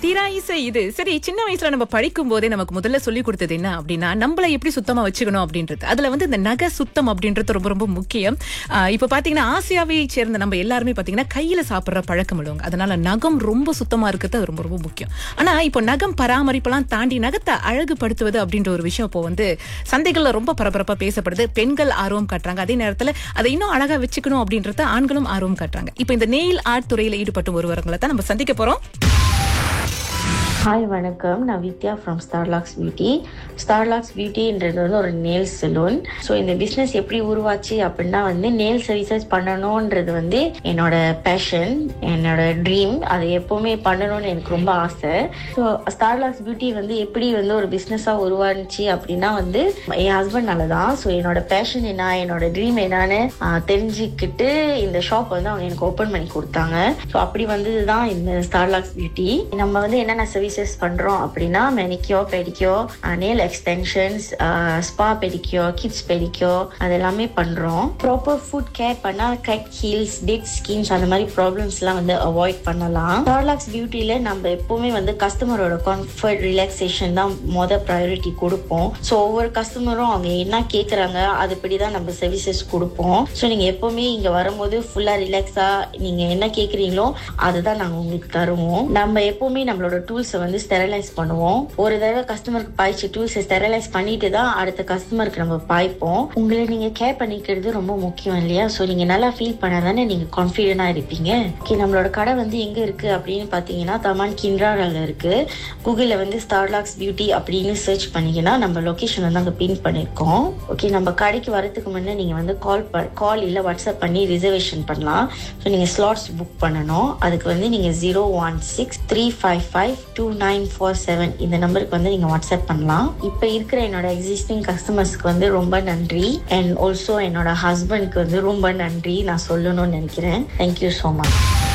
தீரா இசை இது சரி சின்ன வயசுல நம்ம படிக்கும் போதே நமக்கு முதல்ல சொல்லி கொடுத்தது என்ன அப்படின்னா நம்மள எப்படி சுத்தமா வச்சுக்கணும் அப்படின்றது அதுல வந்து இந்த நகை சுத்தம் அப்படின்றது ரொம்ப ரொம்ப முக்கியம் ஆஹ் இப்ப பாத்தீங்கன்னா ஆசியாவை சேர்ந்த நம்ம எல்லாருமே பாத்தீங்கன்னா கையில சாப்பிடுற பழக்கம் உள்ளவங்க அதனால நகம் ரொம்ப சுத்தமா இருக்கிறது அது ரொம்ப ரொம்ப முக்கியம் ஆனா இப்போ நகம் பராமரிப்பெல்லாம் தாண்டி நகத்தை அழகுபடுத்துவது அப்படின்ற ஒரு விஷயம் இப்போ வந்து சந்தைகள்ல ரொம்ப பரபரப்பா பேசப்படுது பெண்கள் ஆர்வம் காட்டுறாங்க அதே நேரத்துல அதை இன்னும் அழகா வச்சுக்கணும் அப்படின்றத ஆண்களும் ஆர்வம் காட்டுறாங்க இப்போ இந்த நெயில் ஆர்ட் துறையில ஈடுபட்டு ஒருவர்களை தான் நம்ம சந்திக்க போறோம் ஹாய் வணக்கம் நான் Vidya from Starlocks beauty Starlocks பியூட்டின்றது வந்து ஒரு நேல் சலூன் ஸோ இந்த பிஸ்னஸ் எப்படி உருவாச்சு அப்படின்னா வந்து நேல் சர்வீசஸ் பண்ணணுன்றது வந்து என்னோட பேஷன் என்னோட ட்ரீம் அதை எப்போவுமே பண்ணணும்னு எனக்கு ரொம்ப ஆசை ஸோ ஸ்டார்லாக்ஸ் பியூட்டி வந்து எப்படி வந்து ஒரு பிஸ்னஸாக உருவானுச்சு அப்படின்னா வந்து என் ஹஸ்பண்ட்னால தான் ஸோ என்னோட பேஷன் என்ன என்னோட ட்ரீம் என்னன்னு ஆஹ், தெரிஞ்சுக்கிட்டு இந்த ஷாப் வந்து அவங்க எனக்கு ஓப்பன் பண்ணி கொடுத்தாங்க ஸோ அப்படி வந்தது தான் இந்த ஸ்டார்லாக்ஸ் பியூட்டி நம்ம வந்து என்னென்ன சர்வீசஸ் பண்றோம் அப்படின்னா manicure pedicure nail extensions spa pedicure kids pedicure அது எல்லாமே பண்றோம் ப்ராப்பர் ஃபுட் கேர் பண்ணா கட் ஹீல்ஸ் டெட் ஸ்கின்ஸ் அந்த மாதிரி ப்ராப்ளம்ஸ் எல்லாம் வந்து அவாய்ட் பண்ணலாம் ஸ்டார்லாக்ஸ் பியூட்டில நம்ம எப்பவுமே வந்து கஸ்டமரோட கம்ஃபர்ட் ரிலாக்ஸேஷன் தான் மொதல் ப்ரையாரிட்டி கொடுப்போம் ஸோ ஒவ்வொரு கஸ்டமரும் அவங்க என்ன கேட்குறாங்க அதுபடி தான் நம்ம சர்வீசஸ் கொடுப்போம் ஸோ நீங்கள் எப்போவுமே இங்கே வரும்போது ஃபுல்லாக ரிலாக்ஸாக நீங்கள் என்ன கேட்குறீங்களோ அதுதான் நாங்கள் உங்களுக்கு தருவோம் நம்ம எப்போவுமே நம்மளோட டூல்ஸை வந்து ஸ்டெரலைஸ் பண்ணுவோம் ஒரு தடவை கஸ்டமருக்கு பாய்ச்சி டூல்ஸை ஸ்டெரலைஸ் பண்ணிட்டு தான் அடுத்த கஸ்டமருக்கு நம்ம பாய்ப்போம் உங்களை நீங்கள் கேர் பண்ணிக்கிறது ரொம்ப முக்கியம் இல்லையா ஸோ நீங்கள் நல்லா ஃபீல் பண்ணாதானே நீங்கள் கான்ஃபிடென்ட்டாக இருப்பீங்க ஓகே நம்மளோட கடை வந்து எங்கே இருக்குது அப்படின்னு பார்த்தீங்கன்னா தமான் கிண்ட்ராவில் இருக்குது கூகுளில் வந்து ஸ்டார்லாக்ஸ் பியூட்டி அப்படின்னு சர்ச் பண்ணீங்கன்னா நம்ம லொக்கேஷன் வந்து அங்கே பின் பண்ணியிருக்கோம் ஓகே நம்ம கடைக்கு வரதுக்கு முன்னே நீங்கள் வந்து கால் கால் இல்லை வாட்ஸ்அப் பண்ணி ரிசர்வேஷன் பண்ணலாம் ஸோ நீங்கள் ஸ்லாட்ஸ் புக் பண்ணணும் அதுக்கு வந்து நீங்கள் zero one six three five five two nine four seven இந்த நம்பருக்கு வந்து நீங்கள் வாட்ஸ்அப் பண்ணலாம் இப்போ இருக்கிற என்னோட எக்ஸிஸ்டிங் கஸ்டமர்ஸ்க்கு வந்து ரொம்ப நன்றி அண்ட் ஆல்சோ என்னோட ஹஸ்பண்ட்க்கு வந்து ரொம்ப நன்றி நான் சொல்லணும்னு நினைக்கிறேன் தேங்க்யூ ஸோ மச்